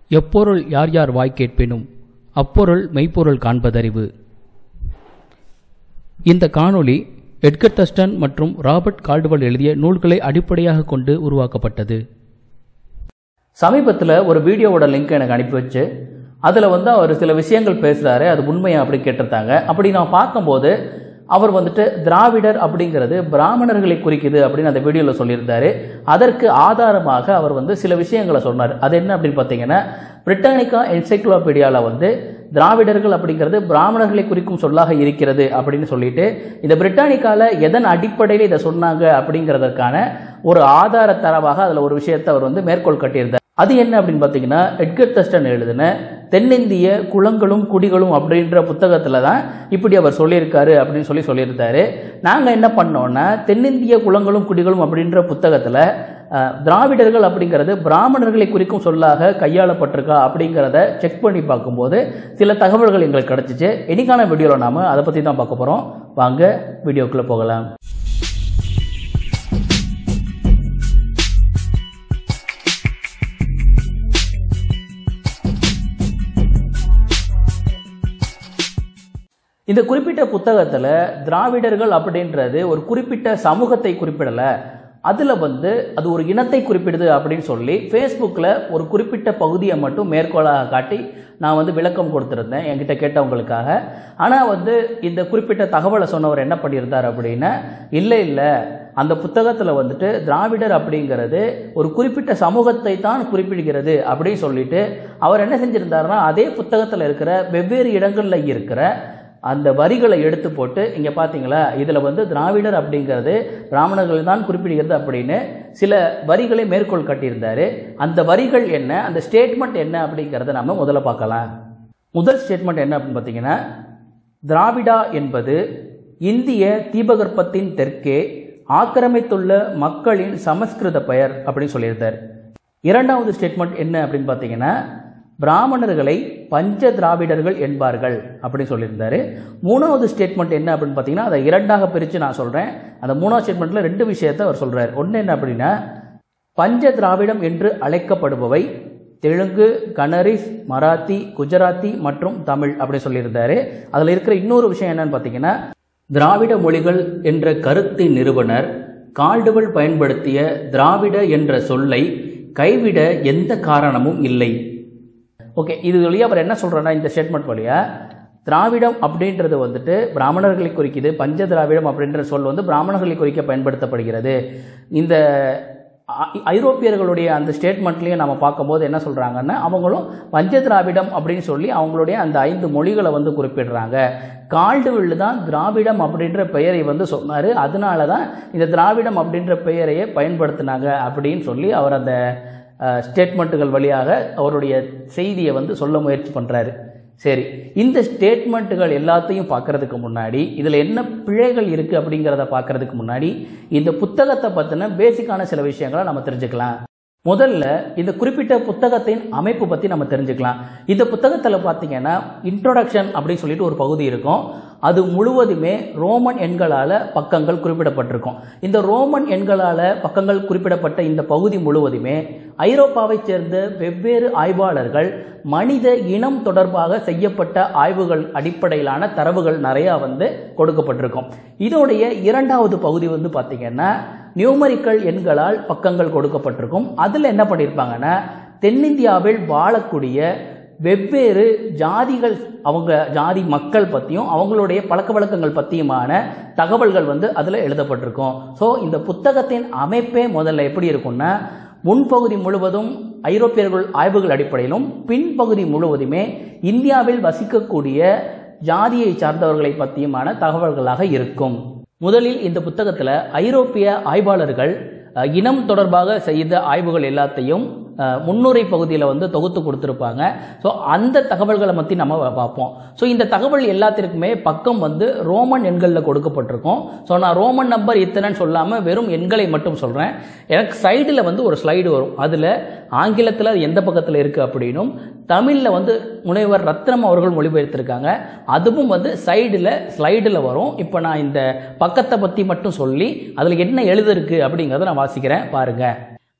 எப்பொருள் யார் யார் வாய் கேட்பினும் அப்பொருள் மெய்ப்பொருள் காண்பதறிவு இந்த காணொளி எட்கர் தஸ்டன் மற்றும் ராபர்ட் கால்டுவல் எழுதிய நூல்களை அடிப்படையாக கொண்டு உருவாக்கப்பட்டது சமீபத்தில் ஒரு வீடியோவோட லிங்க் எனக்கு அனுப்பி வச்சு அதில் வந்து அவர் சில விஷயங்கள் பேசுகிறாரு அது உண்மையா அப்படி கேட்டிருந்தாங்க அப்படி நான் பார்க்கும்போது அவர் வந்துட்டு திராவிடர் அப்படிங்கிறது பிராமணர்களை குறிக்குது அப்படின்னு அந்த வீடியோவில் சொல்லியிருந்தாரு அதற்கு ஆதாரமாக அவர் வந்து சில விஷயங்களை சொன்னார் அது என்ன அப்படின்னு பார்த்தீங்கன்னா பிரிட்டானிக்கா என்சைக்ளோபீடியாவில் வந்து திராவிடர்கள் அப்படிங்கிறது பிராமணர்களை குறிக்கும் சொல்லாக இருக்கிறது அப்படின்னு சொல்லிட்டு இந்த பிரிட்டானிக்கால எதன் அடிப்படையில் இதை சொன்னாங்க அப்படிங்கிறதற்கான ஒரு ஆதார தரவாக அதில் ஒரு விஷயத்தை அவர் வந்து மேற்கோள் கட்டியிருந்தார் அது என்ன அப்படின்னு பார்த்தீங்கன்னா எட்கர் தஸ்டன் எழுதின தென்னிந்திய குளங்களும் குடிகளும் அப்படின்ற புத்தகத்தில் தான் இப்படி அவர் சொல்லியிருக்காரு அப்படின்னு சொல்லி சொல்லியிருந்தாரு நாங்கள் என்ன பண்ணோம்னா தென்னிந்திய குளங்களும் குடிகளும் அப்படின்ற புத்தகத்தில் அஹ், திராவிடர்கள் அப்படிங்கிறது பிராமணர்களை குறிக்கும் சொல்லாக கையாளப்பட்டிருக்கா அப்படிங்கிறத செக் பண்ணி பார்க்கும்போது சில தகவல்கள் எங்களுக்கு கிடச்சிச்சு இன்னைக்கான வீடியோவில் நாம் அதை பற்றி தான் பார்க்க போகிறோம் வாங்க வீடியோக்குள்ளே போகலாம் இந்த குறிப்பிட்ட புத்தகத்தில் திராவிடர்கள் அப்படின்றது ஒரு குறிப்பிட்ட சமூகத்தை குறிப்பிடலை அதில் வந்து அது ஒரு இனத்தை குறிப்பிடுது அப்படின்னு சொல்லி ஃபேஸ்புக்கில் ஒரு குறிப்பிட்ட பகுதியை மட்டும் மேற்கோளாக காட்டி நான் வந்து விளக்கம் கொடுத்துருந்தேன் என்கிட்ட கேட்டவங்களுக்காக ஆனால் வந்து இந்த குறிப்பிட்ட தகவலை சொன்னவர் என்ன பண்ணியிருந்தார் அப்படின்னா இல்லை இல்லை அந்த புத்தகத்தில் வந்துட்டு திராவிடர் அப்படிங்கிறது ஒரு குறிப்பிட்ட சமூகத்தை தான் குறிப்பிடுகிறது அப்படின்னு சொல்லிட்டு அவர் என்ன செஞ்சிருந்தாருன்னா அதே புத்தகத்தில் இருக்கிற வெவ்வேறு இடங்களில் இருக்கிற அந்த வரிகளை எடுத்து போட்டு இங்கே பார்த்தீங்களா இதில் வந்து திராவிடர் அப்படிங்கிறது பிராமணர்கள் தான் குறிப்பிடுகிறது அப்படின்னு சில வரிகளை மேற்கோள் காட்டியிருந்தாரு அந்த வரிகள் என்ன அந்த ஸ்டேட்மெண்ட் என்ன அப்படிங்கிறத நம்ம முதல்ல பார்க்கலாம் முதல் ஸ்டேட்மெண்ட் என்ன அப்படின்னு பார்த்தீங்கன்னா திராவிடா என்பது இந்திய தீபகற்பத்தின் தெற்கே ஆக்கிரமித்துள்ள மக்களின் சமஸ்கிருத பெயர் அப்படின்னு சொல்லியிருந்தார் இரண்டாவது ஸ்டேட்மெண்ட் என்ன அப்படின்னு பார்த்தீங்கன்னா பிராமணர்களை பஞ்ச திராவிடர்கள் என்பார்கள் அப்படின்னு சொல்லியிருந்தாரு மூணாவது ஸ்டேட்மெண்ட் என்ன அப்படின்னு பார்த்தீங்கன்னா அதை இரண்டாக பிரித்து நான் சொல்கிறேன் அந்த மூணாவது ஸ்டேட்மெண்ட்டில் ரெண்டு விஷயத்தை அவர் சொல்கிறார் ஒன்று என்ன அப்படின்னா பஞ்ச திராவிடம் என்று அழைக்கப்படுபவை தெலுங்கு கனரிஸ் மராத்தி குஜராத்தி மற்றும் தமிழ் அப்படி சொல்லியிருந்தாரு அதில் இருக்கிற இன்னொரு விஷயம் என்னன்னு பார்த்தீங்கன்னா திராவிட மொழிகள் என்ற கருத்தின் நிறுவனர் கால்டுவல் பயன்படுத்திய திராவிட என்ற சொல்லை கைவிட எந்த காரணமும் இல்லை ஓகே இது வழியாக அவர் என்ன சொல்கிறேன்னா இந்த ஸ்டேட்மெண்ட் வழியாக திராவிடம் அப்படின்றது வந்துட்டு பிராமணர்களை குறிக்குது பஞ்ச திராவிடம் அப்படின்ற சொல் வந்து பிராமணர்களை குறிக்க பயன்படுத்தப்படுகிறது இந்த ஐ- ஐரோப்பியர்களுடைய அந்த ஸ்டேட்மெண்ட்லேயும் நம்ம பார்க்கும்போது என்ன சொல்கிறாங்கன்னா அவங்களும் பஞ்ச திராவிடம் அப்படின்னு சொல்லி அவங்களுடைய அந்த ஐந்து மொழிகளை வந்து குறிப்பிடுறாங்க கால்டுவெல் தான் திராவிடம் அப்படின்ற பெயரை வந்து சொன்னார் அதனால தான் இந்த திராவிடம் அப்படின்ற பெயரையே பயன்படுத்தினாங்க அப்படின்னு சொல்லி அவர் அந்த ஸ்டேட்மெண்ட்டுகள் வழியாக அவருடைய செய்தியை வந்து சொல்ல முயற்சி பண்ணுறாரு சரி இந்த ஸ்டேட்மெண்ட்டுகள் எல்லாத்தையும் பார்க்கறதுக்கு முன்னாடி இதில் என்ன பிழைகள் இருக்குது அப்படிங்கிறத பார்க்கறதுக்கு முன்னாடி இந்த புத்தகத்தை பற்றின பேசிக்கான சில விஷயங்களை நம்ம தெரிஞ்சுக்கலாம் முதல்ல இந்த குறிப்பிட்ட புத்தகத்தின் அமைப்பு பற்றி நம்ம தெரிஞ்சுக்கலாம் இந்த புத்தகத்தில் பார்த்தீங்கன்னா இன்ட்ரோடக்ஷன் அப்படின்னு சொல்லிட்டு ஒரு பகுதி இருக்கும் அது முழுவதுமே ரோமன் எண்களால் பக்கங்கள் குறிப்பிடப்பட்டிருக்கும் இந்த ரோமன் எண்களால் பக்கங்கள் குறிப்பிடப்பட்ட இந்த பகுதி முழுவதுமே ஐரோப்பாவைச் சேர்ந்த வெவ்வேறு ஆய்வாளர்கள் மனித இனம் தொடர்பாக செய்யப்பட்ட ஆய்வுகள் அடிப்படையிலான தரவுகள் நிறையா வந்து கொடுக்கப்பட்டிருக்கும் இதோடைய இரண்டாவது பகுதி வந்து பார்த்தீங்கன்னா நியூமரிக்கல் எண்களால் பக்கங்கள் கொடுக்கப்பட்டிருக்கும் அதில் என்ன பண்ணியிருப்பாங்கன்னா தென்னிந்தியாவில் வாழக்கூடிய வெவ்வேறு ஜாதிகள் அவங்க ஜாதி மக்கள் பற்றியும் அவங்களுடைய பழக்க வழக்கங்கள் பற்றியுமான தகவல்கள் வந்து அதில் எழுதப்பட்டிருக்கும் ஸோ இந்த புத்தகத்தின் அமைப்பே முதல்ல எப்படி இருக்கும்னா முன்பகுதி முழுவதும் ஐரோப்பியர்கள் ஆய்வுகள் அடிப்படையிலும் பின்பகுதி முழுவதுமே இந்தியாவில் வசிக்கக்கூடிய ஜாதியை சார்ந்தவர்களை பற்றியுமான தகவல்களாக இருக்கும் முதலில் இந்த புத்தகத்தில் ஐரோப்பிய ஆய்வாளர்கள் அஹ், இனம் தொடர்பாக செய்த ஆய்வுகள் எல்லாத்தையும் அஹ், முன்னுரை பகுதியில் வந்து தொகுத்து கொடுத்துருப்பாங்க ஸோ அந்த தகவல்களை பற்றி நம்ம பா- பார்ப்போம் ஸோ இந்த தகவல் எல்லாத்திற்குமே பக்கம் வந்து ரோமன் எண்களில் கொடுக்கப்பட்டிருக்கும் ஸோ நான் ரோமன் நம்பர் இத்தனைன்னு சொல்லாமல் வெறும் எண்களை மட்டும் சொல்கிறேன் எனக்கு சைடில் வந்து ஒரு ஸ்லைடு வரும் அதில் ஆங்கிலத்தில் அது எந்த பக்கத்தில் இருக்குது அப்படின்னும் தமிழில் வந்து முனைவர் ரத்னம் அவர்கள் மொழிபெயர்த்திருக்காங்க அதுவும் வந்து சைடில் ஸ்லைடில் வரும் இப்போ நான் இந்த பக்கத்தை பற்றி மட்டும் சொல்லி அதில் என்ன எழுதிருக்கு அப்படிங்கிறத நான் வாசிக்கிறேன் பாருங்கள்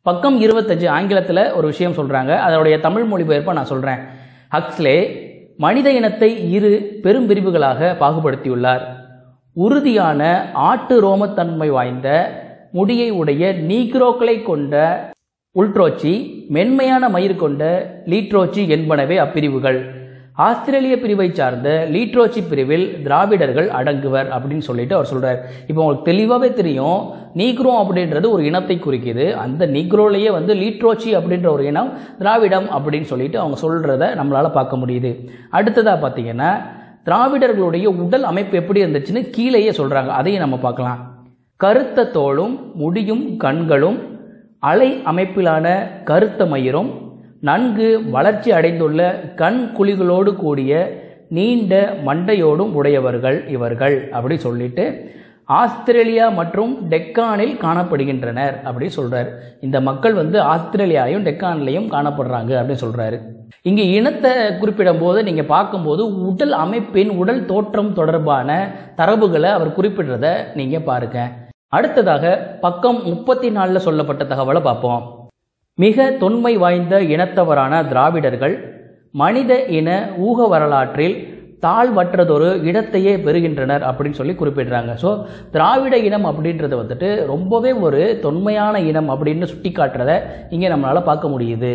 பக்கம் இருபத்தஞ்சு ஆங்கிலத்தில் ஒரு விஷயம் சொல்கிறாங்க அதனுடைய தமிழ் மொழிபெயர்ப்பை நான் சொல்கிறேன் ஹக்ஸ்லே மனித இனத்தை இரு பெரும் பிரிவுகளாக பாகுபடுத்தியுள்ளார் உறுதியான ஆட்டு ரோமத்தன்மை வாய்ந்த முடியை உடைய நீக்ரோக்களை கொண்ட உல்ட்ரோச்சி மென்மையான மயிர் கொண்ட லீட்ரோச்சி என்பனவே அப்பிரிவுகள் ஆஸ்திரேலிய பிரிவை சார்ந்த லீட்ரோச்சி பிரிவில் திராவிடர்கள் அடங்குவர் அப்படின்னு சொல்லிட்டு அவர் சொல்றார் இப்போ உங்களுக்கு தெளிவாகவே தெரியும் நீக்ரோ அப்படின்றது ஒரு இனத்தை குறிக்குது அந்த நீக்ரோலேயே வந்து லீட்ரோச்சி அப்படின்ற ஒரு இனம் திராவிடம் அப்படின்னு சொல்லிட்டு அவங்க சொல்றத நம்மளால பார்க்க முடியுது அடுத்ததாக பார்த்தீங்கன்னா திராவிடர்களுடைய உடல் அமைப்பு எப்படி இருந்துச்சுன்னு கீழேயே சொல்றாங்க அதையும் நம்ம பார்க்கலாம் கருத்த தோளும் முடியும் கண்களும் அலை அமைப்பிலான கருத்த மயிரும் நன்கு வளர்ச்சி அடைந்துள்ள கண் குழிகளோடு கூடிய நீண்ட மண்டையோடும் உடையவர்கள் இவர்கள் அப்படி சொல்லிட்டு ஆஸ்திரேலியா மற்றும் டெக்கானில் காணப்படுகின்றனர் அப்படி சொல்றாரு இந்த மக்கள் வந்து ஆஸ்திரேலியாலையும் டெக்கான்லையும் காணப்படுறாங்க அப்படின்னு சொல்றாரு இங்கே இனத்தை குறிப்பிடும் போது நீங்க பார்க்கும்போது உடல் அமைப்பின் உடல் தோற்றம் தொடர்பான தரவுகளை அவர் குறிப்பிடுறத நீங்க பாருங்க அடுத்ததாக பக்கம் முப்பத்தி நாலில் சொல்லப்பட்ட தகவலை பார்ப்போம் மிக தொன்மை வாய்ந்த இனத்தவரான திராவிடர்கள் மனித இன ஊக வரலாற்றில் தாழ்வற்றதொரு இடத்தையே பெறுகின்றனர் அப்படின்னு சொல்லி குறிப்பிடுறாங்க ஸோ திராவிட இனம் அப்படின்றது வந்துட்டு ரொம்பவே ஒரு தொன்மையான இனம் அப்படின்னு சுட்டி காட்டுறத இங்கே நம்மளால் பார்க்க முடியுது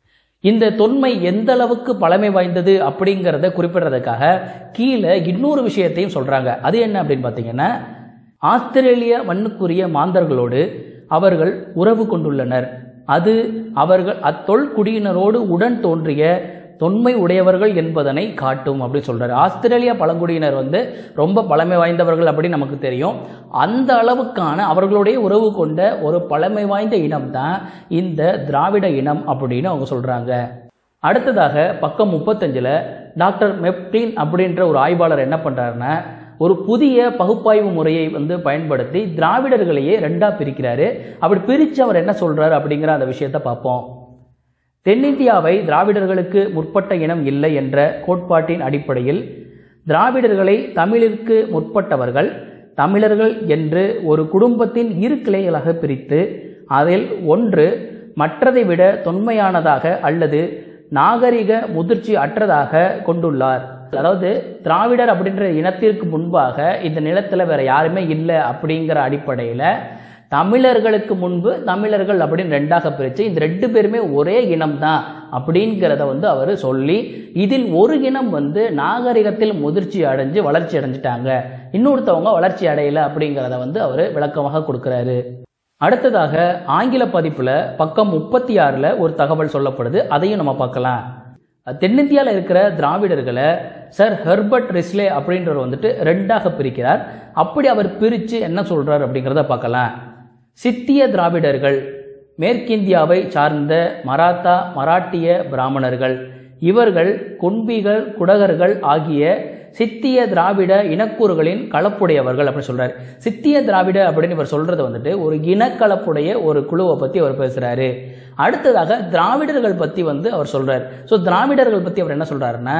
இந்த தொன்மை எந்த அளவுக்கு பழமை வாய்ந்தது அப்படிங்கிறத குறிப்பிடுறதுக்காக கீழே இன்னொரு விஷயத்தையும் சொல்கிறாங்க அது என்ன அப்படின்னு பார்த்தீங்கன்னா ஆஸ்திரேலிய மண்ணுக்குரிய மாந்தர்களோடு அவர்கள் உறவு கொண்டுள்ளனர் அது அவர்கள் அத்தொல்குடியினரோடு உடன் தோன்றிய தொன்மை உடையவர்கள் என்பதனை காட்டும் அப்படின்னு சொல்றாரு ஆஸ்திரேலியா பழங்குடியினர் வந்து ரொம்ப பழமை வாய்ந்தவர்கள் அப்படின்னு நமக்கு தெரியும் அந்த அளவுக்கான அவர்களுடைய உறவு கொண்ட ஒரு பழமை வாய்ந்த இனம் தான் இந்த திராவிட இனம் அப்படின்னு அவங்க சொல்றாங்க அடுத்ததாக பக்கம் முப்பத்தஞ்சில் டாக்டர் மெப்டின் அப்படின்ற ஒரு ஆய்வாளர் என்ன பண்ணுறாருன்னா ஒரு புதிய பகுப்பாய்வு முறையை வந்து பயன்படுத்தி திராவிடர்களையே ரெண்டாக பிரிக்கிறாரு அப்படி பிரித்து அவர் என்ன சொல்கிறார் அப்படிங்கிற அந்த விஷயத்தை பார்ப்போம் தென்னிந்தியாவை திராவிடர்களுக்கு முற்பட்ட இனம் இல்லை என்ற கோட்பாட்டின் அடிப்படையில் திராவிடர்களை தமிழிற்கு முற்பட்டவர்கள் தமிழர்கள் என்று ஒரு குடும்பத்தின் இரு கிளைகளாக பிரித்து அதில் ஒன்று மற்றதை விட தொன்மையானதாக அல்லது நாகரிக முதிர்ச்சி அற்றதாக கொண்டுள்ளார் அதாவது திராவிடர் அப்படின்ற இனத்திற்கு முன்பாக இந்த நிலத்தில் வேற யாருமே இல்லை அப்படிங்கிற அடிப்படையில் தமிழர்களுக்கு முன்பு தமிழர்கள் அப்படின்னு ரெண்டாக பிரித்து இந்த ரெண்டு பேருமே ஒரே இனம் தான் அப்படிங்கிறத வந்து அவர் சொல்லி இதில் ஒரு இனம் வந்து நாகரிகத்தில் முதிர்ச்சி அடைஞ்சு வளர்ச்சி அடைஞ்சிட்டாங்க இன்னொருத்தவங்க வளர்ச்சி அடையல அப்படிங்கிறத வந்து அவர் விளக்கமாக கொடுக்குறாரு அடுத்ததாக ஆங்கில பதிப்பில் பக்கம் முப்பத்தி ஆறில் ஒரு தகவல் சொல்லப்படுது அதையும் நம்ம பார்க்கலாம் தென்னிந்தியாவில் இருக்கிற திராவிடர்களை சார் ஹெர்பர்ட் ரிஸ்லே அப்படின்றவர் வந்துட்டு ரெண்டாக பிரிக்கிறார் அப்படி அவர் பிரித்து என்ன சொல்கிறார் அப்படிங்கிறத பார்க்கலாம் சித்திய திராவிடர்கள் மேற்கிந்தியாவை சார்ந்த மராத்தா மராட்டிய பிராமணர்கள் இவர்கள் குன்பிகள் குடகர்கள் ஆகிய சித்திய திராவிட இனக்கூறுகளின் கலப்புடையவர்கள் அப்படின்னு சொல்றாரு சித்திய திராவிட அப்படின்னு இவர் சொல்றது வந்துட்டு ஒரு இனக்கலப்புடைய ஒரு குழுவை பத்தி அவர் பேசுறாரு அடுத்ததாக திராவிடர்கள் பத்தி வந்து அவர் சொல்றாரு ஸோ திராவிடர்கள் பத்தி அவர் என்ன சொல்றாருன்னா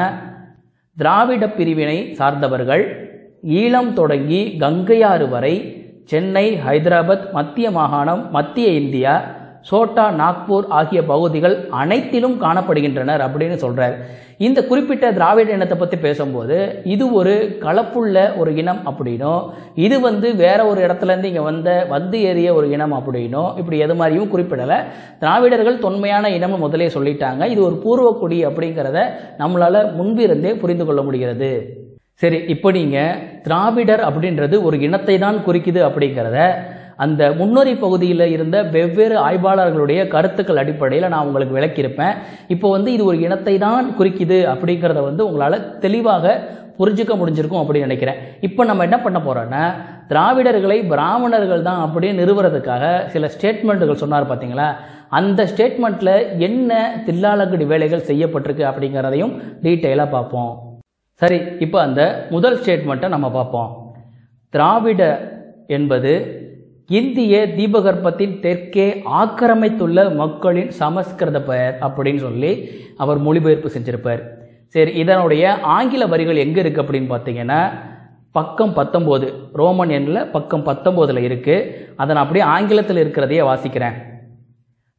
திராவிட பிரிவினை சார்ந்தவர்கள் ஈழம் தொடங்கி கங்கையாறு வரை சென்னை ஹைதராபாத் மத்திய மாகாணம் மத்திய இந்தியா சோட்டா நாக்பூர் ஆகிய பகுதிகள் அனைத்திலும் காணப்படுகின்றனர் அப்படின்னு சொல்றார் இந்த குறிப்பிட்ட திராவிட இனத்தை பற்றி பேசும்போது இது ஒரு கலப்புள்ள ஒரு இனம் அப்படின்னும் இது வந்து வேற ஒரு இடத்துல இருந்து இங்கே வந்த வந்து ஏறிய ஒரு இனம் அப்படின்னும் இப்படி எது மாதிரியும் குறிப்பிடலை திராவிடர்கள் தொன்மையான இனம்னு முதலே சொல்லிட்டாங்க இது ஒரு பூர்வக்குடி அப்படிங்கிறத நம்மளால முன்பிருந்தே புரிந்து கொள்ள முடிகிறது சரி இப்போ நீங்கள் திராவிடர் அப்படின்றது ஒரு இனத்தை தான் குறிக்குது அப்படிங்கிறத அந்த முன்னோரி பகுதியில் இருந்த வெவ்வேறு ஆய்வாளர்களுடைய கருத்துக்கள் அடிப்படையில் நான் உங்களுக்கு விளக்கியிருப்பேன் இப்போ வந்து இது ஒரு இனத்தை தான் குறிக்குது அப்படிங்கிறத வந்து உங்களால் தெளிவாக புரிஞ்சுக்க முடிஞ்சிருக்கும் அப்படின்னு நினைக்கிறேன் இப்போ நம்ம என்ன பண்ண போகிறோன்னா திராவிடர்களை பிராமணர்கள் தான் அப்படின்னு நிறுவுறதுக்காக சில ஸ்டேட்மெண்ட்டுகள் சொன்னார் பார்த்தீங்களா அந்த ஸ்டேட்மெண்ட்டில் என்ன தில்லாலங்கடி வேலைகள் செய்யப்பட்டிருக்கு அப்படிங்கிறதையும் டீட்டெயிலாக பார்ப்போம் சரி இப்போ அந்த முதல் ஸ்டேட்மெண்ட்டை நம்ம பார்ப்போம் திராவிட என்பது இந்திய தீபகற்பத்தின் தெற்கே ஆக்கிரமித்துள்ள மக்களின் சமஸ்கிருத பெயர் அப்படின்னு சொல்லி அவர் மொழிபெயர்ப்பு செஞ்சிருப்பார் சரி இதனுடைய ஆங்கில வரிகள் எங்கே இருக்குது அப்படின்னு பார்த்தீங்கன்னா பக்கம் பத்தொம்போது ரோமன் எண்ணில் பக்கம் பத்தொம்போதில் இருக்குது அதை நான் அப்படியே ஆங்கிலத்தில் இருக்கிறதையே வாசிக்கிறேன்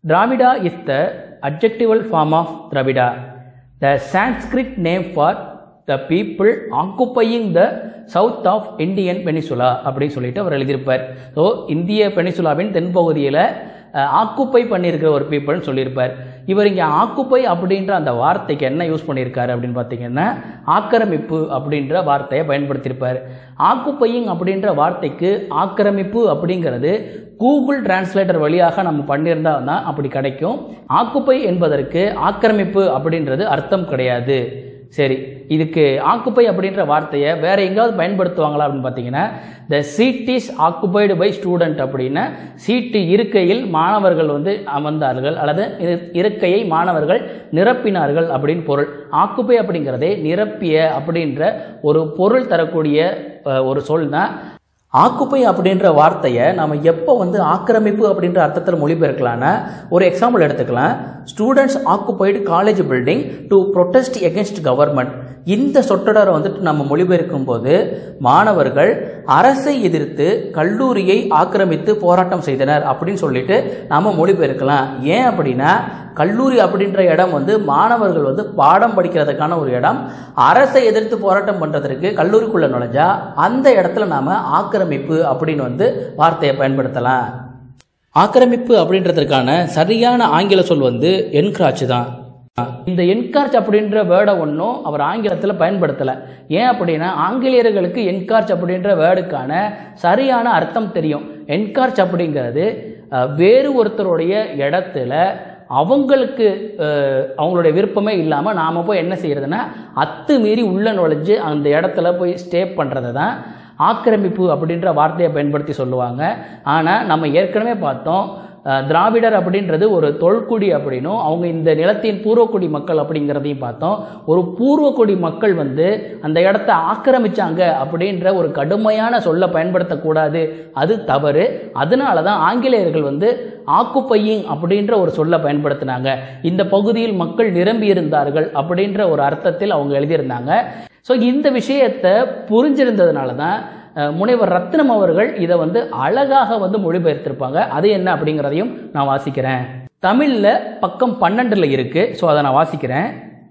Dravida is the adjectival form of Dravida, the Sanskrit name for the people occupying the south of Indian peninsula அப்படின்னு சொல்லிட்டு அவர் எழுதியிருப்பார் ஸோ இந்திய பெனிசுலாவின் தென்பகுதியில் ஆக்குப்பை பண்ணியிருக்கிற ஒரு பீப்புள்னு சொல்லியிருப்பார் இவர் இங்கே ஆக்குப்பை அப்படின்ற அந்த வார்த்தைக்கு என்ன யூஸ் பண்ணியிருக்காரு அப்படின்னு பார்த்தீங்கன்னா ஆக்கிரமிப்பு அப்படின்ற வார்த்தையை பயன்படுத்தியிருப்பார் ஆக்குப்பையிங் அப்படின்ற வார்த்தைக்கு ஆக்கிரமிப்பு அப்படிங்கிறது கூகுள் டிரான்ஸ்லேட்டர் வழியாக நம்ம பண்ணியிருந்தா தான் அப்படி கிடைக்கும் ஆக்குப்பை என்பதற்கு ஆக்கிரமிப்பு அப்படின்றது அர்த்தம் கிடையாது சரி இதுக்கு ஆக்குப்பை அப்படின்ற வார்த்தையை வேற எங்கேயாவது பயன்படுத்துவாங்களா அப்படின்னு பார்த்தீங்கன்னா the seat is occupied by student அப்படின்னு சீட்டு இருக்கையில் மாணவர்கள் வந்து அமர்ந்தார்கள் அல்லது இரு- இருக்கையை மாணவர்கள் நிரப்பினார்கள் அப்படின்னு பொருள் ஆக்குப்பை அப்படிங்கிறதே நிரப்பிய அப்படின்ற ஒரு பொருள் தரக்கூடிய அஹ், ஒரு சொல் தான் ஆக்குப்பை அப்படின்ற வார்த்தையை நம்ம எப்போ வந்து ஆக்கிரமிப்பு அப்படின்ற அர்த்தத்தில் மொழிபெயர்க்கலாம்னா ஒரு எக்ஸாம்பிள் எடுத்துக்கலாம் students occupied college building to protest against government இந்த சொற்றொடரை வந்துட்டு நம்ம மொழிபெயர்க்கும் போது மாணவர்கள் அரசை எதிர்த்து கல்லூரியை ஆக்கிரமித்து போராட்டம் செய்தனர் அப்படின்னு சொல்லிட்டு நாம மொழிபெயர்க்கலாம் ஏன் அப்படின்னா கல்லூரி அப்படின்ற இடம் வந்து மாணவர்கள் வந்து பாடம் படிக்கிறதுக்கான ஒரு இடம் அரசை எதிர்த்து போராட்டம் பண்ணுறதுக்கு கல்லூரிக்குள்ளே நுழைஞ்சா அந்த இடத்துல நாம் ஆக்கிரமிப்பு அப்படின்னு வந்து வார்த்தையை பயன்படுத்தலாம் ஆக்கிரமிப்பு அப்படின்றதுக்கான சரியான ஆங்கில சொல் வந்து என்கிராச் தான் இந்த என்கார்ச் அப்படின்ற வேர்டை ஒன்றும் அவர் ஆங்கிலத்தில் பயன்படுத்தலை ஏன் அப்படின்னா ஆங்கிலேயர்களுக்கு என்கார்ச் அப்படின்ற வேர்டுக்கான சரியான அர்த்தம் தெரியும் என்கார்ச் அப்படிங்கிறது அஹ், வேறு ஒருத்தருடைய இடத்துல அவங்களுக்கு அஹ், அவங்களுடைய விருப்பமே இல்லாமல் நாம் போய் என்ன செய்யறதுன்னா அத்துமீறி உள்ள நுழைஞ்சு அந்த இடத்துல போய் ஸ்டே பண்ணுறது தான் ஆக்கிரமிப்பு அப்படின்ற வார்த்தையை பயன்படுத்தி சொல்லுவாங்க ஆனால் நம்ம ஏற்கனவே பார்த்தோம் அஹ், திராவிடர் அப்படின்றது ஒரு தொல்குடி அப்படின்னும் அவங்க இந்த நிலத்தின் பூர்வக்குடி மக்கள் அப்படிங்கிறதையும் பார்த்தோம் ஒரு பூர்வக்குடி மக்கள் வந்து அந்த இடத்த ஆக்கிரமிச்சாங்க அப்படின்ற ஒரு கடுமையான சொல்லை பயன்படுத்தக்கூடாது அது தவறு அதனால தான் ஆங்கிலேயர்கள் வந்து ஆக்குப்பையிங் அப்படின்ற ஒரு சொல்லை பயன்படுத்தினாங்க இந்த பகுதியில் மக்கள் நிரம்பி இருந்தார்கள் அப்படின்ற ஒரு அர்த்தத்தில் அவங்க எழுதியிருந்தாங்க ஸோ இந்த விஷயத்தை புரிஞ்சிருந்ததுனால தான் அஹ், முனைவர் ரத்னம் அவர்கள் இதை வந்து அழகாக வந்து மொழிபெயர்த்திருப்பாங்க அது என்ன அப்படிங்கிறதையும் நான் வாசிக்கிறேன் தமிழில் பக்கம் பன்னெண்டில் இருக்கு ஸோ அதை நான் வாசிக்கிறேன்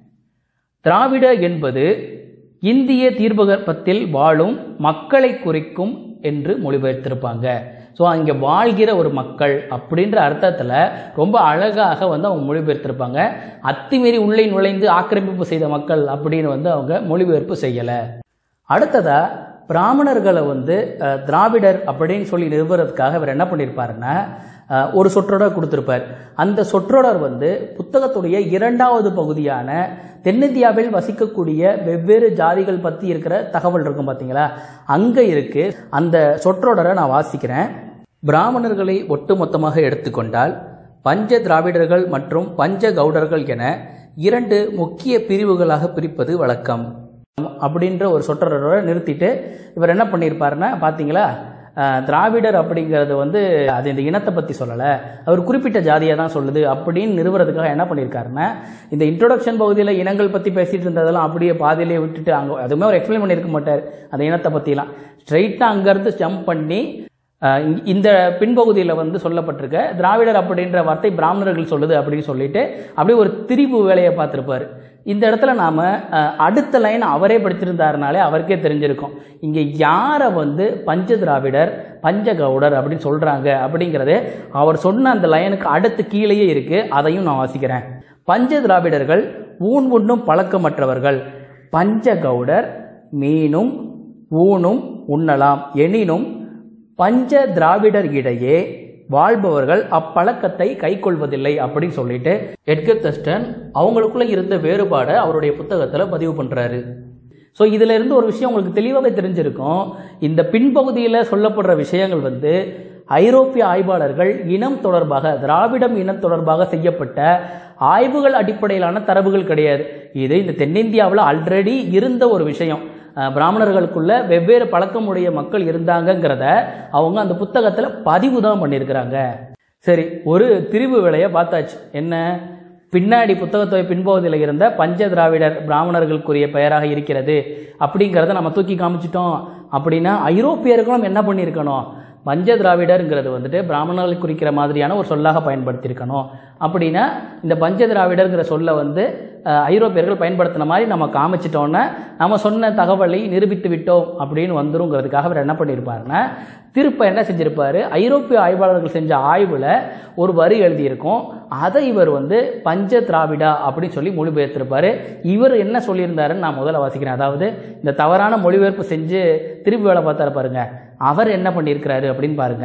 திராவிட என்பது இந்திய தீர்ப்பகற்பத்தில் வாழும் மக்களை குறிக்கும் என்று மொழிபெயர்த்திருப்பாங்க ஸோ அங்கே வாழ்கிற ஒரு மக்கள் அப்படின்ற அர்த்தத்தில் ரொம்ப அழகாக வந்து அவங்க மொழிபெயர்த்திருப்பாங்க அத்துமீறி உள்ளே நுழைந்து ஆக்கிரமிப்பு செய்த மக்கள் அப்படின்னு வந்து அவங்க மொழிபெயர்ப்பு செய்யலை அடுத்ததா பிராமணர்களை வந்து அஹ், திராவிடர் அப்படின்னு சொல்லி நிறுவுறதுக்காக இவர் என்ன பண்ணியிருப்பாருன்னா அஹ், ஒரு சொற்றொடர் கொடுத்திருப்பார் அந்த சொற்றொடர் வந்து புத்தகத்துடைய இரண்டாவது பகுதியான தென்னிந்தியாவில் வசிக்கக்கூடிய வெவ்வேறு ஜாதிகள் பற்றி இருக்கிற தகவல் இருக்கும் பார்த்தீங்களா அங்கே இருக்கு அந்த சொற்றொடரை நான் வாசிக்கிறேன் பிராமணர்களை ஒட்டுமொத்தமாக எடுத்துக்கொண்டால் பஞ்ச திராவிடர்கள் மற்றும் பஞ்ச கவுடர்கள் என இரண்டு முக்கிய பிரிவுகளாக பிரிப்பது வழக்கம் அப்படின்ற ஒரு சொற்றொடரோட நிறுத்திட்டு இவர் என்ன பண்ணியிருப்பாருன்னா பார்த்தீங்களா அஹ், திராவிடர் அப்படிங்கிறது வந்து அது இந்த இனத்தை பற்றி சொல்லலை அவர் குறிப்பிட்ட ஜாதியை தான் சொல்லுது அப்படின்னு நிறுவுறதுக்காக என்ன பண்ணியிருக்காருன்னா இந்த இன்ட்ரோடக்ஷன் பகுதியில் இனங்கள் பற்றி பேசிட்டு இருந்ததெல்லாம் அப்படியே பாதியிலே விட்டுட்டு அங்கே அதுவுமே அவர் எக்ஸ்பிளைன் பண்ணியிருக்க மாட்டார் அந்த இனத்தை பற்றிலாம் ஸ்ட்ரைட்டாக அங்கேருந்து ஜம்ப் பண்ணி அஹ் இங்க- இந்த பின்பகுதியில் வந்து சொல்லப்பட்டிருக்க திராவிடர் அப்படின்ற வார்த்தை பிராமணர்கள் சொல்லுது அப்படின்னு சொல்லிட்டு அப்படியே ஒரு திரிபு வேலையை பார்த்துருப்பாரு இந்த இடத்துல நாம் அடுத்த லைன் அவரே படிச்சிருந்தாருனாலே அவருக்கே தெரிஞ்சிருக்கும் இங்கே யாரை வந்து பஞ்ச திராவிடர் பஞ்ச கவுடர் அப்படின்னு சொல்கிறாங்க அப்படிங்கிறது அவர் சொன்ன அந்த லைனுக்கு அடுத்து கீழேயே இருக்குது அதையும் நான் வாசிக்கிறேன் பஞ்ச திராவிடர்கள் ஊன் உண்ணும் பழக்கமற்றவர்கள் பஞ்ச கவுடர் மீனும் ஊனும் உண்ணலாம் எனினும் பஞ்ச திராவிடர் இடையே வாழ்பவர்கள் அப்பழக்கத்தை கைக்கொள்வதில்லை அப்படின்னு சொல்லிட்டு எட்கர் தஸ்டன் அவங்களுக்குள்ள இருந்த வேறுபாடை அவருடைய புத்தகத்தில் பதிவு பண்றாரு ஸோ இதுல இருந்து ஒரு விஷயம் உங்களுக்கு தெளிவாகவே தெரிஞ்சிருக்கும் இந்த பின்பகுதியில் சொல்லப்படுற விஷயங்கள் வந்து ஐரோப்பிய ஆய்வாளர்கள் இனம் தொடர்பாக திராவிடம் இனம் தொடர்பாக செய்யப்பட்ட ஆய்வுகள் அடிப்படையிலான தரவுகள் கிடையாது இது இந்த தென்னிந்தியாவில் ஆல்ரெடி இருந்த ஒரு விஷயம் அஹ், பிராமணர்களுக்குள்ள வெவ்வேறு பழக்கமுடைய மக்கள் இருந்தாங்கங்கிறத அவங்க அந்த புத்தகத்தில் பதிவு தான் பண்ணியிருக்கிறாங்க சரி ஒரு திரிவு வேலையை பார்த்தாச்சு என்ன பின்னாடி புத்தகத்தொகை பின்பகுதியில் இருந்த பஞ்ச திராவிடர் பிராமணர்களுக்குரிய பெயராக இருக்கிறது அப்படிங்கிறத நம்ம தூக்கி காமிச்சிட்டோம் அப்படின்னா ஐரோப்பியர்களும் என்ன பண்ணியிருக்கணும் பஞ்ச திராவிடருங்கிறது வந்துட்டு பிராமணர்களை குறிக்கிற மாதிரியான ஒரு சொல்லாக பயன்படுத்தியிருக்கணும் அப்படின்னா இந்த பஞ்ச திராவிடர்ங்கிற சொல்லை வந்து அஹ், ஐரோப்பியர்கள் பயன்படுத்தின மாதிரி நம்ம காமிச்சிட்டோன்னா நம்ம சொன்ன தகவலை நிரூபித்து விட்டோம் அப்படின்னு வந்துருங்கிறதுக்காக அவர் என்ன பண்ணியிருப்பாருன்னா திருப்ப என்ன செஞ்சிருப்பாரு ஐரோப்பிய ஆய்வாளர்கள் செஞ்ச ஆய்வில் ஒரு வரி எழுதியிருக்கும் அதை இவர் வந்து பஞ்ச திராவிடா அப்படின்னு சொல்லி மொழிபெயர்த்திருப்பாரு இவர் என்ன சொல்லியிருந்தாருன்னு நான் முதல்ல வாசிக்கிறேன் அதாவது இந்த தவறான மொழிபெயர்ப்பு செஞ்சு திருப்பி வேலை பார்த்தாரு பாருங்க அவர் என்ன பண்ணியிருக்கிறாரு அப்படின்னு பாருங்க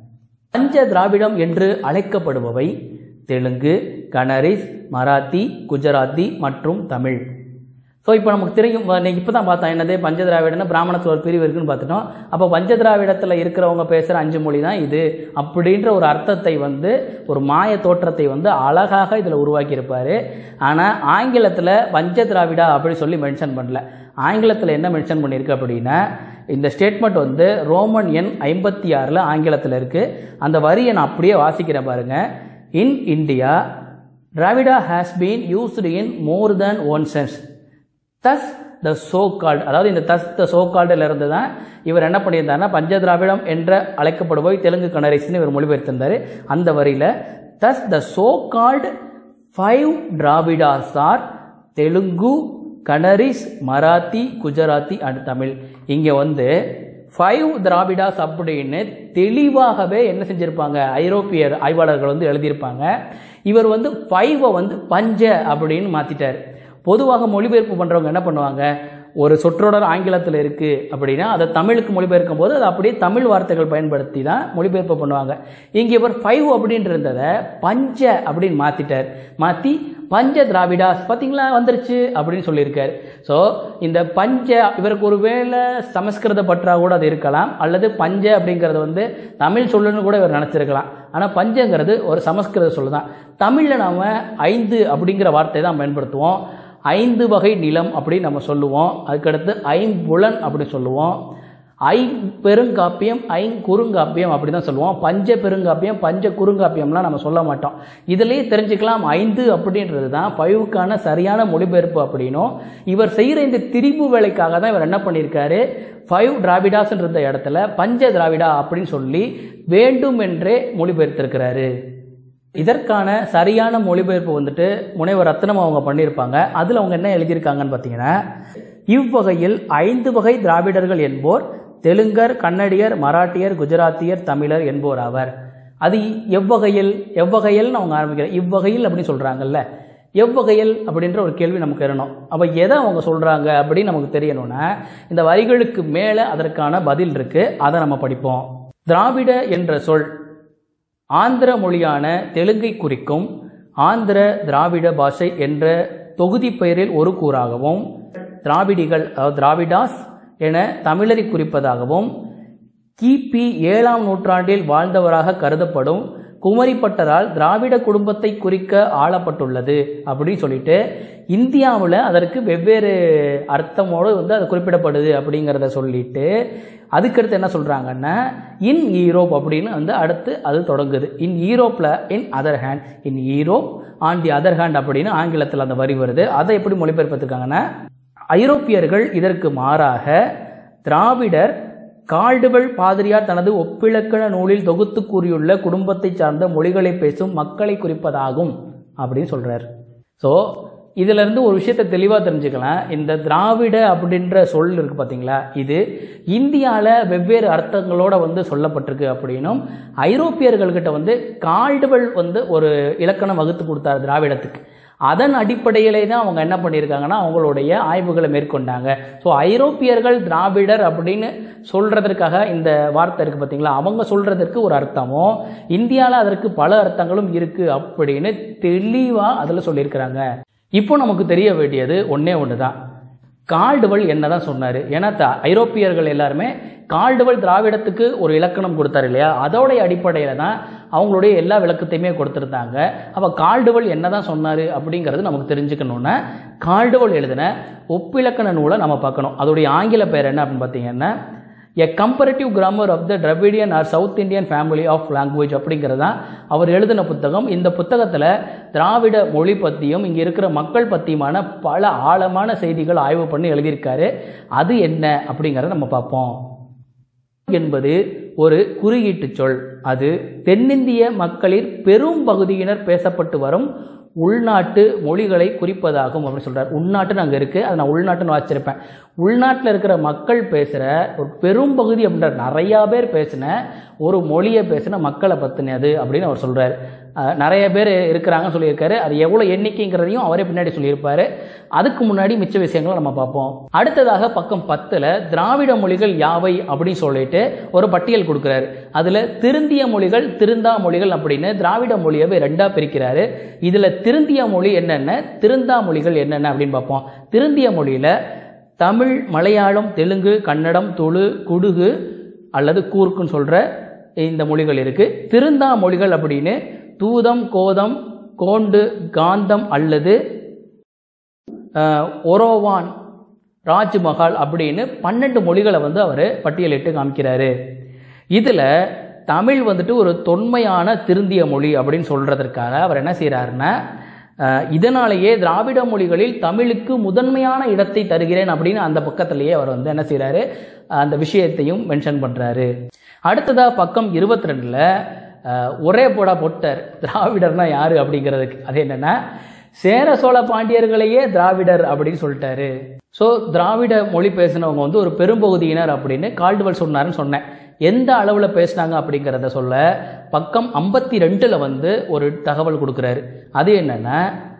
பஞ்ச திராவிடம் என்று அழைக்கப்படுபவை தெலுங்கு கனரிஸ் மராத்தி குஜராத்தி மற்றும் தமிழ் ஸோ இப்போ நமக்கு தெரியும் இன்னைக்கு இப்போ தான் பார்த்தோம் என்னது பஞ்ச திராவிடம்னு பிராமணத்தில் ஒரு பிரிவு இருக்குன்னு பார்த்துட்டோம் அப்போ பஞ்ச திராவிடத்தில் இருக்கிறவங்க பேசுகிற அஞ்சு மொழி தான் இது அப்படின்ற ஒரு அர்த்தத்தை வந்து ஒரு மாய தோற்றத்தை வந்து அழகாக இதில் உருவாக்கியிருப்பார் ஆனால் ஆங்கிலத்தில் பஞ்ச திராவிடா அப்படி சொல்லி மென்ஷன் பண்ணல ஆங்கிலத்தில் என்ன மென்ஷன் பண்ணியிருக்கு அப்படின்னா இந்த ஸ்டேட்மெண்ட் வந்து ரோமன் எண் ஐம்பத்தி ஆறில் ஆங்கிலத்தில் இருக்குது அந்த வரியை நான் அப்படியே வாசிக்கிறேன் பாருங்கள் in India Dravida has been used in more than one sense thus the so called அதாவது இந்த தஸ் த சோ இருந்து தான் இவர் என்ன பண்ணியிருந்தாருன்னா பஞ்ச திராவிடம் என்ற அழைக்கப்படுபவை தெலுங்கு கனரிஸ்னு இவர் மொழிபெயர்த்திருந்தார் அந்த வரியில் thus the so called five Dravidas are Telugu Canarese Marathi Gujarati and Tamil இங்கே வந்து ஃபைவ் திராவிடாஸ் அப்படின்னு தெளிவாகவே என்ன செஞ்சுருப்பாங்க ஐரோப்பியர் ஆய்வாளர்கள் வந்து எழுதியிருப்பாங்க இவர் வந்து ஃபைவை வந்து பஞ்ச அப்படின்னு மாற்றிட்டார் பொதுவாக மொழிபெயர்ப்பு பண்ணுறவங்க என்ன பண்ணுவாங்க ஒரு சொற்றொடர் ஆங்கிலத்தில் இருக்குது அப்படின்னா அதை தமிழுக்கு மொழிபெயர்க்கும் போது அதை அப்படியே தமிழ் வார்த்தைகள் பயன்படுத்தி தான் மொழிபெயர்ப்பு பண்ணுவாங்க இங்கே இவர் ஃபைவ் அப்படின்னு இருந்ததை பஞ்ச அப்படின்னு மாற்றிட்டார் மாற்றி பஞ்ச திராவிடாஸ் பார்த்தீங்களா வந்துருச்சு அப்படின்னு சொல்லியிருக்காரு ஸோ இந்த பஞ்ச இவருக்கு ஒரு வேளை சமஸ்கிருத பற்றா கூட அது இருக்கலாம் அல்லது பஞ்ச அப்படிங்கிறது வந்து தமிழ் சொல்லுன்னு கூட இவர் நினச்சிருக்கலாம் ஆனால் பஞ்சங்கிறது ஒரு சமஸ்கிருத சொல்லு தான் தமிழில் நாம் ஐந்து அப்படிங்கிற வார்த்தை தான் பயன்படுத்துவோம் ஐந்து வகை நிலம் அப்படின்னு நம்ம சொல்லுவோம் அதுக்கடுத்து ஐம்புலன் அப்படி சொல்லுவோம் ஐ பெருங்காப்பியம் ஐங்குறுங்காப்பியம் அப்படி தான் சொல்லுவோம் பஞ்ச பெருங்காப்பியம் பஞ்ச குறுங்காப்பியம்லாம் நம்ம சொல்ல மாட்டோம் இதுலேயே தெரிஞ்சுக்கலாம் ஐந்து அப்படின்றது தான் ஃபைவுக்கான சரியான மொழிபெயர்ப்பு அப்படின்னும் இவர் செய்கிற இந்த திரிபு வேலைக்காக தான் இவர் என்ன பண்ணியிருக்காரு ஃபைவ் டிராவிடாஸ்ன்ற இருந்த இடத்துல பஞ்ச திராவிடா அப்படின்னு சொல்லி வேண்டும் என்றே மொழிபெயர்த்திருக்கிறாரு இதற்கான சரியான மொழிபெயர்ப்பு வந்துட்டு முனைவர் ரத்னம் அவங்க பண்ணியிருப்பாங்க அதில் அவங்க என்ன எழுதியிருக்காங்கன்னு பார்த்தீங்கன்னா இவ்வகையில் ஐந்து வகை திராவிடர்கள் என்போர் தெலுங்கர் கன்னடியர் மராட்டியர் குஜராத்தியர் தமிழர் என்போர் அவர் அது எவ்வகையில் எவ்வகையில்னு அவங்க ஆரம்பிக்கிறேன் இவ்வகையில் அப்படின்னு சொல்கிறாங்கல்ல எவ்வகையில் அப்படின்ற ஒரு கேள்வி நமக்கு வரணும் அப்போ எதை அவங்க சொல்கிறாங்க அப்படின்னு நமக்கு தெரியணும்னா இந்த வரிகளுக்கு மேலே அதற்கான பதில் இருக்குது அதை நம்ம படிப்போம் திராவிட என்ற சொல் ஆந்திர மொழியான தெலுங்கை குறிக்கும் ஆந்திர திராவிட பாஷை என்ற தொகுதி பெயரில் ஒரு கூறாகவும் திராவிடிகள் அதாவது திராவிடாஸ் என தமிழரை குறிப்பதாகவும் கிபி ஏழாம் நூற்றாண்டில் வாழ்ந்தவராக கருதப்படும் குமரிப்பட்டரால் திராவிட குடும்பத்தை குறிக்க ஆளப்பட்டுள்ளது அப்படின்னு சொல்லிட்டு இந்தியாவில் அதற்கு வெவ்வேறு அர்த்தமோடு வந்து அது குறிப்பிடப்படுது அப்படிங்கிறத சொல்லிட்டு அதுக்கடுத்து என்ன சொல்கிறாங்கன்னா இன் ஈரோப் அப்படின்னு வந்து அடுத்து அது தொடங்குது இன் ஈரோப்பில் in other hand in Europe on the other hand அப்படின்னு ஆங்கிலத்தில் அந்த வரி வருது அதை எப்படி மொழிபெயர்ப்பதுக்காங்கன்னா ஐரோப்பியர்கள் இதற்கு மாறாக திராவிடர் கால்டுவெல் பாதிரியார் தனது ஒப்பிலக்கண நூலில் தொகுத்து கூறியுள்ள குடும்பத்தை சார்ந்த மொழிகளை பேசும் மக்களை குறிப்பதாகும் அப்படின்னு சொல்றார் ஸோ இதுல இருந்து ஒரு விஷயத்தை தெளிவாக தெரிஞ்சுக்கலாம் இந்த திராவிட அப்படின்ற சொல் இருக்கு பார்த்தீங்களா இது இந்தியாவில் வெவ்வேறு அர்த்தங்களோட வந்து சொல்லப்பட்டிருக்கு அப்படின்னும் ஐரோப்பியர்கள்கிட்ட வந்து கால்டுவெல் வந்து ஒரு இலக்கணம் வகுத்து கொடுத்தார் திராவிடத்துக்கு அதன் அடிப்படையிலே தான் அவங்க என்ன பண்ணியிருக்காங்கன்னா அவங்களுடைய ஆய்வுகளை மேற்கொண்டாங்க ஸோ ஐரோப்பியர்கள் திராவிடர் அப்படின்னு சொல்றதற்காக இந்த வார்த்தை இருக்குது பார்த்தீங்களா அவங்க சொல்றதற்கு ஒரு அர்த்தமும் இந்தியாவில் அதற்கு பல அர்த்தங்களும் இருக்குது அப்படின்னு தெளிவாக அதில் சொல்லியிருக்கிறாங்க இப்போ நமக்கு தெரிய வேண்டியது ஒன்றே ஒன்று தான் கால்டுவல் என்ன தான் சொன்னார் ஏன்னா த ஐரோப்பியர்கள் எல்லாருமே கால்டுவல் திராவிடத்துக்கு ஒரு இலக்கணம் கொடுத்தாரு இல்லையா அதோடைய அடிப்படையில் தான் அவங்களுடைய எல்லா விளக்கத்தையுமே கொடுத்துருந்தாங்க அப்போ கால்டுவல் என்ன தான் சொன்னார் அப்படிங்கிறது நமக்கு தெரிஞ்சுக்கணுன்னா கால்டுவல் எழுதின ஒப்பிலக்கண நூலை நம்ம பார்க்கணும் அதோடைய ஆங்கில பெயர் என்ன அப்படின்னு பார்த்தீங்கன்னா a comparative grammar of the Dravidian or South Indian family of language அப்படிங்கிறது தான் அவர் எழுதின புத்தகம் இந்த புத்தகத்தில் திராவிட மொழி பற்றியும் இங்கே இருக்கிற மக்கள் பற்றியுமான பல ஆழமான செய்திகள் ஆய்வு பண்ணி எழுதியிருக்காரு அது என்ன அப்படிங்கிறத நம்ம பார்ப்போம் என்பது ஒரு குறியீட்டு சொல் அது தென்னிந்திய மக்களில் பெரும் பகுதியினர் பேசப்பட்டு வரும் உள்நாட்டு மொழிகளை குறிப்பதாகும் அப்படின்னு சொல்றார் உள்நாட்டுன்னு அங்கே இருக்கு அதை நான் உள்நாட்டுன்னு வாசிச்சிருப்பேன் உள்நாட்டில் இருக்கிற மக்கள் பேசுகிற ஒரு பெரும் பகுதி அப்படின்ற நிறையா பேர் பேசின ஒரு மொழியை பேசின மக்களை பற்றினது அப்படின்னு அவர் சொல்றார் அஹ், நிறைய பேர் இருக்கிறாங்கன்னு சொல்லியிருக்காரு அது எவ்வளோ எண்ணிக்கைங்கிறதையும் அவரே பின்னாடி சொல்லியிருப்பாரு அதுக்கு முன்னாடி மிச்ச விஷயங்களை நம்ம பார்ப்போம் அடுத்ததாக பக்கம் பத்தில் திராவிட மொழிகள் யாவை அப்படின்னு சொல்லிட்டு ஒரு பட்டியல் கொடுக்குறாரு அதில் திருந்திய மொழிகள் திருந்தா மொழிகள் அப்படின்னு திராவிட மொழியவே ரெண்டாக பிரிக்கிறாரு இதில் திருந்திய மொழி என்னென்ன திருந்தா மொழிகள் என்னென்ன அப்படின்னு பார்ப்போம் திருந்திய மொழியில் தமிழ் மலையாளம் தெலுங்கு கன்னடம் துளு குடுகு அல்லது கூர்க்குன்னு சொல்கிற இந்த மொழிகள் இருக்குது திருந்தா மொழிகள் அப்படின்னு தூதம் கோதம் கோண்டு காந்தம் அல்லது அஹ், ஒரோவான் ராஜ்மஹால் அப்படின்னு பன்னெண்டு மொழிகளை வந்து அவர் பட்டியலிட்டு காமிக்கிறாரு இதில் தமிழ் வந்துட்டு ஒரு தொன்மையான திருந்திய மொழி அப்படின்னு சொல்கிறதற்காக அவர் என்ன செய்கிறாருன்னா அஹ், இதனாலேயே திராவிட மொழிகளில் தமிழுக்கு முதன்மையான இடத்தை தருகிறேன் அப்படின்னு அந்த பக்கத்திலேயே அவர் வந்து என்ன செய்கிறாரு அந்த விஷயத்தையும் மென்ஷன் பண்ணுறாரு அடுத்ததாக பக்கம் இருபத்தி ரெண்டில் ஒரே போடா பொட்டர் திராவிடர்னா யார் அப்படிங்கிறதுக்கு அது என்னென்னா சேர சோழ பாண்டியர்களையே திராவிடர் அப்படின்னு சொல்லிட்டாரு ஸோ திராவிட மொழி பேசினவங்க வந்து ஒரு பெரும்பகுதியினர் அப்படின்னு கால்டுவல் சொன்னாருன்னு சொன்னேன் எந்த அளவில் பேசினாங்க அப்படிங்கிறத சொல்ல பக்கம் ஐம்பத்தி ரெண்டில் வந்து ஒரு தகவல் கொடுக்குறாரு அது என்னென்னா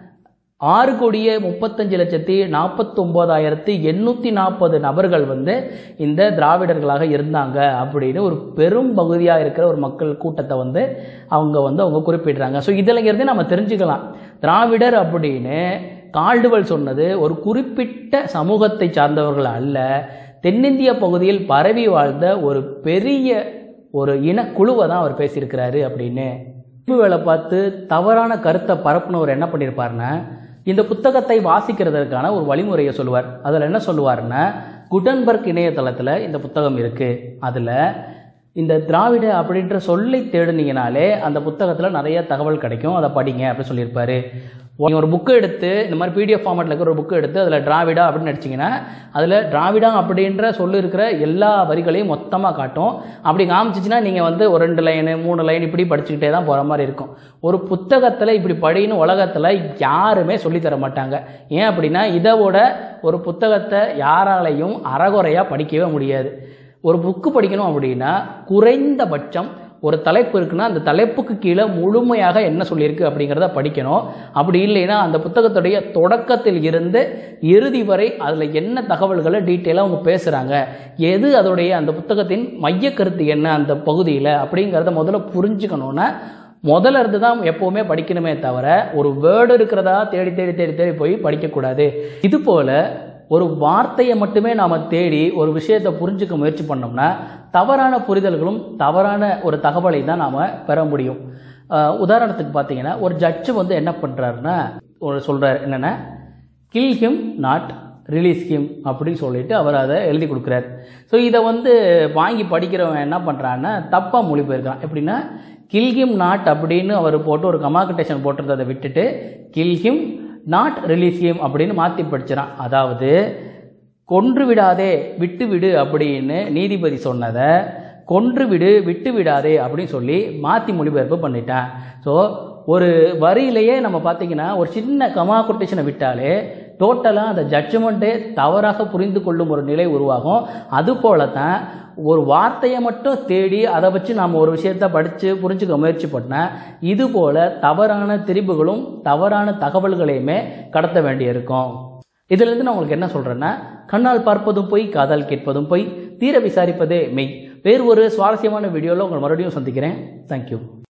ஆறு கோடியே முப்பத்தஞ்சு லட்சத்தி நாற்பத்தொம்போதாயிரத்தி எண்ணூற்றி நாற்பது நபர்கள் வந்து இந்த திராவிடர்களாக இருந்தாங்க அப்படின்னு ஒரு பெரும் பகுதியாக இருக்கிற ஒரு மக்கள் கூட்டத்தை வந்து அவங்க வந்து அவங்க குறிப்பிடுறாங்க ஸோ இதில் இருந்து நம்ம தெரிஞ்சுக்கலாம் திராவிடர் அப்படின்னு கால்டுவல் சொன்னது ஒரு குறிப்பிட்ட சமூகத்தை சார்ந்தவர்கள் அல்ல தென்னிந்திய பகுதியில் பரவி வாழ்ந்த ஒரு பெரிய ஒரு இனக்குழுவை தான் அவர் பேசியிருக்கிறாரு அப்படின்னு வேலை பார்த்து தவறான கருத்தை பரப்புனவர் என்ன பண்ணியிருப்பாருன்னா இந்த புத்தகத்தை வாசிக்கிறதற்கான ஒரு வழிமுறையை சொல்லுவார் அதில் என்ன சொல்லுவாருன்னா குட்டன்பர்க் இணையதளத்தில் இந்த புத்தகம் இருக்குது அதில் இந்த திராவிட அப்படின்ற சொல்லை தேடுனீங்கனாலே அந்த புத்தகத்தில் நிறைய தகவல் கிடைக்கும் அதை படிங்க அப்படின்னு சொல்லியிருப்பாரு நீங்கள் ஒரு புக்கு எடுத்து இந்த மாதிரி பிடிஎஃப் ஃபார்மேட்டில் இருக்கிற ஒரு புக்கு எடுத்து அதில் திராவிடா அப்படின்னு அடிச்சிங்கன்னா அதில் திராவிடா அப்படின்ற சொல்லு இருக்கிற எல்லா வரிகளையும் மொத்தமாக காட்டும் அப்படி காமிச்சிச்சின்னா நீங்கள் வந்து ஒரு ரெண்டு லைனு மூணு லைன் இப்படி படிச்சுக்கிட்டே தான் போகிற மாதிரி இருக்கும் ஒரு புத்தகத்தில் இப்படி படின்னு உலகத்தில் யாருமே சொல்லித் தர மாட்டாங்க ஏன் அப்படின்னா இதோட ஒரு புத்தகத்தை யாராலையும் அறகுறையாக படிக்கவே முடியாது ஒரு புக்கு படிக்கணும் அப்படின்னா குறைந்தபட்சம் ஒரு தலைப்பு இருக்குன்னா அந்த தலைப்புக்கு கீழே முழுமையாக என்ன சொல்லியிருக்கு அப்படிங்கிறத படிக்கணும் அப்படி இல்லைன்னா அந்த புத்தகத்துடைய தொடக்கத்தில் இருந்து இறுதி வரை அதில் என்ன தகவல்களை டீட்டெயிலாக அவங்க பேசுகிறாங்க எது அதோடைய அந்த புத்தகத்தின் மைய கருத்து என்ன அந்த பகுதியில் அப்படிங்கிறத முதல்ல புரிஞ்சுக்கணுன்னா முதல்ல இருந்து தான் எப்போவுமே படிக்கணுமே தவிர ஒரு வேர்டு இருக்கிறதா தேடி தேடி தேடி தேடி போய் படிக்கக்கூடாது இது போல் ஒரு வார்த்தையை மட்டுமே நாம் தேடி ஒரு விஷயத்தை புரிஞ்சுக்க முயற்சி பண்ணோம்னா தவறான புரிதல்களும் தவறான ஒரு தகவலை தான் நாம் பெற முடியும் அஹ் உதாரணத்துக்கு பார்த்தீங்கன்னா ஒரு ஜட்ஜு வந்து என்ன பண்ணுறாருன்னா ஒரு சொல்கிறார் என்னென்னா kill him not release him அப்படின்னு சொல்லிட்டு அவர் அதை எழுதி கொடுக்குறாரு ஸோ இதை வந்து வாங்கி படிக்கிறவன் என்ன பண்ணுறான்னா தப்பாக மொழிபெயர்க்கிறான் எப்படின்னா கில்ஹிம் நாட் அப்படின்னு அவர் போட்டு ஒரு கமாக்கட்டேஷன் போட்டிருந்ததை விட்டுட்டு கில்ஹிம் நாட் ரிலீஸ் ஹிம் அப்படின்னு மாற்றி படிச்சிடான் அதாவது கொன்று விடாதே விட்டு விடு அப்படின்னு நீதிபதி சொன்னதை கொன்று விடு விட்டு விடாதே அப்படின்னு சொல்லி மாற்றி மொழிபெயர்ப்பு பண்ணிட்டான் ஸோ ஒரு வரியிலேயே நம்ம பார்த்தீங்கன்னா ஒரு சின்ன கமா கொட்டேஷனை விட்டாலே டோட்டலாக அந்த ஜட்ஜ்மெண்ட்டே தவறாக புரிந்து கொள்ளும் ஒரு நிலை உருவாகும் அதுபோல தான் ஒரு வார்த்தையை மட்டும் தேடி அதை வச்சு நாம் ஒரு விஷயத்தை படித்து புரிஞ்சுக்க முயற்சி பண்ணால் இது போல் தவறான திரிபுகளும் தவறான தகவல்களையுமே கடத்த வேண்டியிருக்கும் இதிலிருந்து நான் உங்களுக்கு என்ன சொல்கிறேன்னா கண்ணால் பார்ப்பதும் பொய் காதால் கேட்பதும் பொய் தீர விசாரிப்பதே மெய் வேறு ஒரு சுவாரஸ்யமான வீடியோவில் உங்களை மறுபடியும் சந்திக்கிறேன் தேங்க்யூ